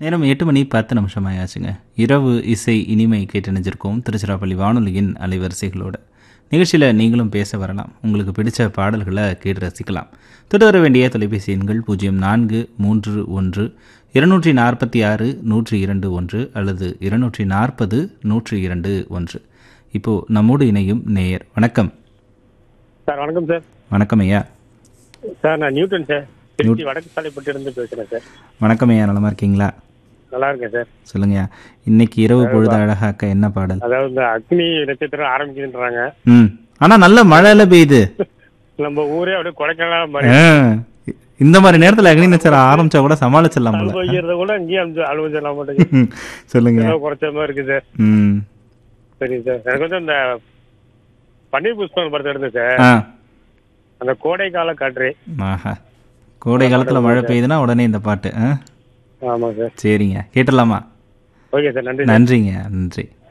நேரம் எட்டு மணி பத்து நிமிஷம் ஆயாச்சுங்க இரவு இசை இனிமை கேட்டணிஞ்சிருக்கோம் திருச்சிராப்பள்ளி வானொலியின் அலைவரிசைகளோட நிகழ்ச்சியில் நீங்களும் பேச வரலாம் உங்களுக்கு பிடிச்ச பாடல்களை கேட்டு ரசிக்கலாம் தொடர வேண்டிய தொலைபேசி எண்கள் பூஜ்ஜியம் நான்கு மூன்று ஒன்று இருநூற்றி நாற்பத்தி ஆறு நூற்றி இரண்டு ஒன்று அல்லது இருநூற்றி நாற்பது நூற்றி இரண்டு ஒன்று இப்போது நம்மோடு இணையும் நேயர் வணக்கம் சார் வணக்கம் சார் வணக்கம் ஐயா சார் நான் நியூட்டன் சார் திருச்சி வடக்கு சாலைப்பட்டு இருந்து பேசுறேன் சார் வணக்கம் ஐயா நலமா இருக்கீங்களா நல்லா இருக்கேன் சார் சொல்லுங்கய்யா இன்னைக்கு இரவு பொழுது அழகாக்க என்ன பாடல் அதாவது இந்த அக்னி நட்சத்திரம் ஆரம்பிக்குதுன்றாங்க ம் ஆனால் நல்ல மழையில பெய்யுது நம்ம ஊரே அப்படியே கொடைக்கானல் மாதிரி ஆ, இந்த மாதிரி நேரத்தில் அக்னி நட்சத்திரம் ஆரம்பிச்சா கூட சமாளிச்சிடலாம் போல அனுபவிக்கிறத கூட இங்கேயும் அனுபவி அனுபவிச்சிடலாம் மாட்டேங்குது ம், சொல்லுங்க ஏதோ குறைச்ச மாதிரி இருக்கு சார் ம் சரி சார் எனக்கு வந்து இந்த பன்னீர் புஷ்பம் படத்தை எடுத்தேன் சார் ஆ அந்த கோடை கால காற்று ஆஹா கோடை காலத்தில் மழை பெய்யுதுன்னா உடனே இந்த பாட்டு ஆ ஆமா சார் சரிங்க கேட்டுடலாமா ஓகே சார் நன்றி நன்றிங்க நன்றி